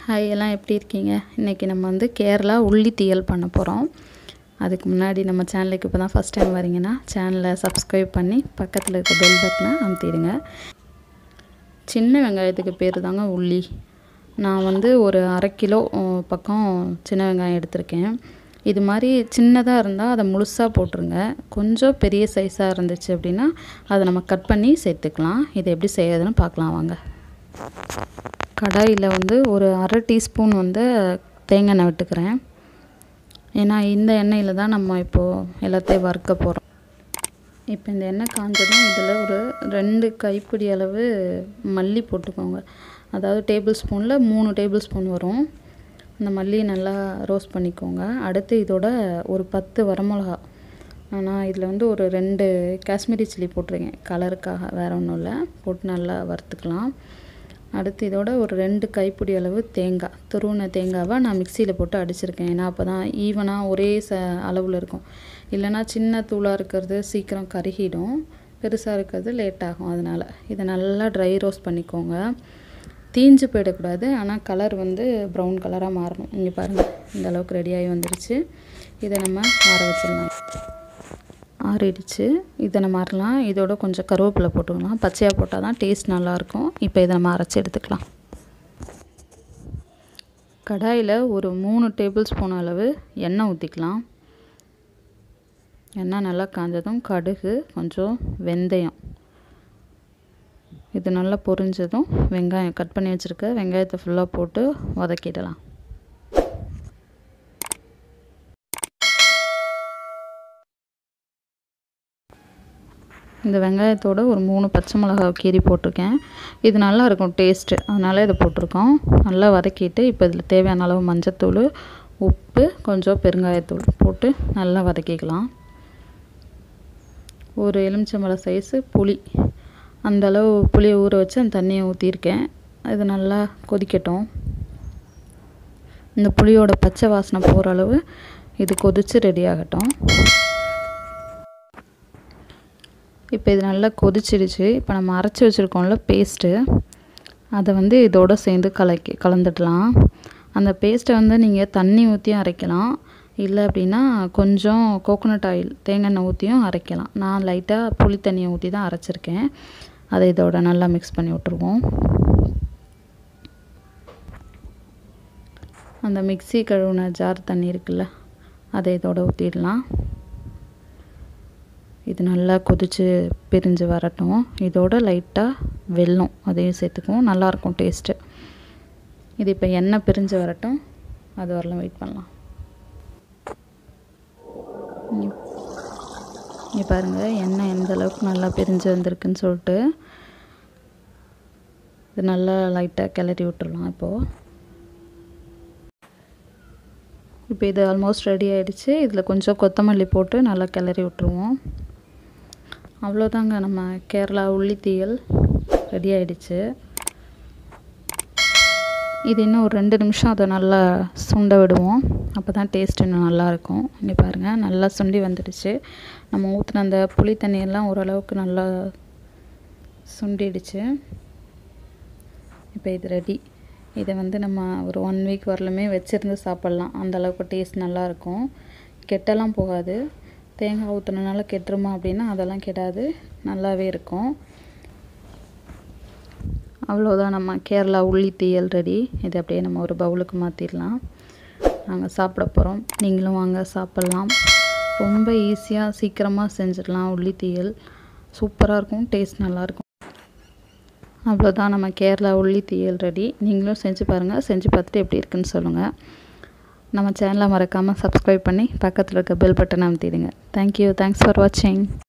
hi எல்லாம் எப்படி இருக்கீங்க இன்றைக்கி நம்ம வந்து கேரளா உள்ளி தீயல் பண்ண போகிறோம் அதுக்கு முன்னாடி நம்ம சேனலுக்கு இப்போ தான் ஃபஸ்ட் டைம் வரீங்கன்னா சேனலை சப்ஸ்கிரைப் பண்ணி பக்கத்தில் இருக்க பெல் பட்டனை அமுத்திடுங்க சின்ன வெங்காயத்துக்கு பேர் தாங்க உள்ளி நான் வந்து ஒரு அரை கிலோ அஹ், பக்கம் சின்ன வெங்காயம் எடுத்திருக்கேன் இது மாதிரி சின்னதாக இருந்தால் அதை முழுசாக போட்டுருங்க கொஞ்சம் பெரிய சைஸாக இருந்துச்சு அப்படின்னா அதை நம்ம கட் பண்ணி சேர்த்துக்கலாம் இதை எப்படி செய்யறதுன்னு பார்க்கலாம் வாங்க கடாயில் வந்து ஒரு அரை டீஸ்பூன் வந்து தேங்காய் எண்ணெய் விட்டுக்கிறேன் ஏன்னா இந்த எண்ணெயில் தான் நம்ம இப்போது எல்லாத்தையும் வறுக்க போகிறோம் இப்போ இந்த எண்ணெய் காஞ்சதும் இதில் ஒரு ரெண்டு கைப்பிடி அளவு மல்லி போட்டுக்கோங்க அதாவது டேபிள் ஸ்பூனில் மூணு டேபிள் ஸ்பூன் வரும் அந்த மல்லியை நல்லா ரோஸ்ட் பண்ணிக்கோங்க அடுத்து இதோட ஒரு பத்து வரமிளகா நான் இதில் வந்து ஒரு ரெண்டு காஷ்மீரி சில்லி போட்டிருக்கேன் கலருக்காக வேறு ஒன்றும் இல்லை போட்டு நல்லா வறுத்துக்கலாம் அடுத்து இதோட ஒரு ரெண்டு கைப்பிடி அளவு தேங்காய் துருவின தேங்காவை நான் மிக்சியில் போட்டு அடிச்சிருக்கேன் ஏன்னா அப்போ தான் ஈவனாக ஒரே ச அளவில் இருக்கும் இல்லைன்னா சின்ன தூளாக இருக்கிறது சீக்கிரம் கருகிடும் பெருசாக இருக்கிறது லேட் ஆகும் அதனால் இதை நல்லா ட்ரை ரோஸ்ட் பண்ணிக்கோங்க தீஞ்சு போயிடக்கூடாது ஆனால் கலர் வந்து ப்ரௌன் கலராக மாறணும் இங்கே பாருங்கள் இந்த அளவுக்கு ரெடியாகி வந்துடுச்சு இதை நம்ம ஆற வச்சிடலாம் ஆறிடுச்சு இதை நம்ம அறலாம் இதோட கொஞ்சம் கருவேப்பிலை போட்டுக்கலாம் பச்சையாக போட்டால் தான் டேஸ்ட் நல்லாயிருக்கும் இப்போ இதை நம்ம அரைச்சி எடுத்துக்கலாம் கடாயில் ஒரு மூணு டேபிள் ஸ்பூன் அளவு எண்ணெய் ஊற்றிக்கலாம் எண்ணெய் நல்லா காஞ்சதும் கடுகு கொஞ்சம் வெந்தயம் இது நல்லா பொரிஞ்சதும் வெங்காயம் கட் பண்ணி வச்சுருக்க வெங்காயத்தை ஃபுல்லாக போட்டு வதக்கிடலாம் இந்த வெங்காயத்தோட ஒரு மூணு பச்சை மிளகாய் கீரி போட்டிருக்கேன் இது நல்லா இருக்கும் டேஸ்ட்டு அதனால இதை போட்டிருக்கோம் நல்லா வதக்கிட்டு இப்போ இதில் தேவையான அளவு மஞ்சத்தூள் உப்பு கொஞ்சம் பெருங்காயத்தூள் போட்டு நல்லா வதக்கிக்கலாம் ஒரு எலுமிச்சம்பழம் சைஸு புளி அந்த அளவு புளியை ஊற வச்சு அந்த தண்ணியை ஊற்றிருக்கேன் இது நல்லா கொதிக்கட்டும் இந்த புளியோட பச்சை வாசனை போகிற அளவு இது கொதித்து ரெடி ஆகட்டும் இப்போ இது நல்லா கொதிச்சிடுச்சு இப்போ நம்ம அரைச்சி வச்சுருக்கோம்ல பேஸ்ட்டு அதை வந்து இதோட சேர்ந்து கலக்கி கலந்துடலாம் அந்த பேஸ்ட்டை வந்து நீங்கள் தண்ணி ஊற்றியும் அரைக்கலாம் இல்லை அப்படின்னா கொஞ்சம் கோகோனட் ஆயில் தேங்காய் எண்ணெய் ஊற்றியும் அரைக்கலாம் நான் லைட்டாக புளி தண்ணியை ஊற்றி தான் அரைச்சிருக்கேன் அதை இதோட நல்லா மிக்ஸ் பண்ணி விட்ருவோம் அந்த மிக்ஸி கழுவுன ஜார் தண்ணி இருக்குல்ல அதை இதோட ஊற்றிடலாம் இது நல்லா கொதித்து பிரிஞ்சு வரட்டும் இதோட லைட்டாக வெல்லம் அதையும் சேர்த்துக்குவோம் நல்லாயிருக்கும் டேஸ்ட்டு இது இப்போ எண்ணெய் பிரிஞ்சு வரட்டும் அது வரலாம் வெயிட் பண்ணலாம் இங்கே பாருங்கள் எண்ணெய் எந்த அளவுக்கு நல்லா பிரிஞ்சு வந்திருக்குன்னு சொல்லிட்டு இது நல்லா லைட்டாக கிளறி விட்டுறலாம் இப்போது இப்போ இது ஆல்மோஸ்ட் ரெடி ஆகிடுச்சு இதில் கொஞ்சம் கொத்தமல்லி போட்டு நல்லா கிளறி விட்டுருவோம் அவ்வளோதாங்க நம்ம கேரளா உள்ளித்தீயல் ரெடி ஆகிடுச்சு இது இன்னும் ஒரு ரெண்டு நிமிஷம் அதை நல்லா சுண்ட விடுவோம் அப்போ தான் டேஸ்ட் இன்னும் நல்லாயிருக்கும் இங்கே பாருங்கள் நல்லா சுண்டி வந்துடுச்சு நம்ம ஊற்றின அந்த புளி தண்ணியெல்லாம் ஓரளவுக்கு நல்லா சுண்டிடுச்சு இப்போ இது ரெடி இதை வந்து நம்ம ஒரு ஒன் வீக் வரலுமே வச்சுருந்து சாப்பிட்லாம் அந்தளவுக்கு டேஸ்ட் நல்லாயிருக்கும் கெட்டெல்லாம் போகாது தேங்காய் ஊற்றுனனால கெட்டுருமா அப்படின்னா அதெல்லாம் கெடாது நல்லாவே இருக்கும் அவ்வளோதான் நம்ம கேரளா உள்ளி தீயல் ரெடி இதை அப்படியே நம்ம ஒரு பவுலுக்கு மாற்றிடலாம் நாங்கள் சாப்பிட போகிறோம் நீங்களும் வாங்க சாப்பிட்லாம் ரொம்ப ஈஸியாக சீக்கிரமாக செஞ்சிடலாம் உள்ளி தீயல் சூப்பராக இருக்கும் டேஸ்ட் நல்லாயிருக்கும் அவ்வளோதான் நம்ம கேரளா உள்ளி தீயல் ரெடி நீங்களும் செஞ்சு பாருங்கள் செஞ்சு பார்த்துட்டு எப்படி இருக்குன்னு சொல்லுங்கள் நம்ம சேனலை மறக்காமல் சப்ஸ்கிரைப் பண்ணி பக்கத்தில் இருக்க பெல் பட்டனை அமுத்திடுங்க தேங்க்யூ தேங்க்ஸ் ஃபார் வாட்சிங்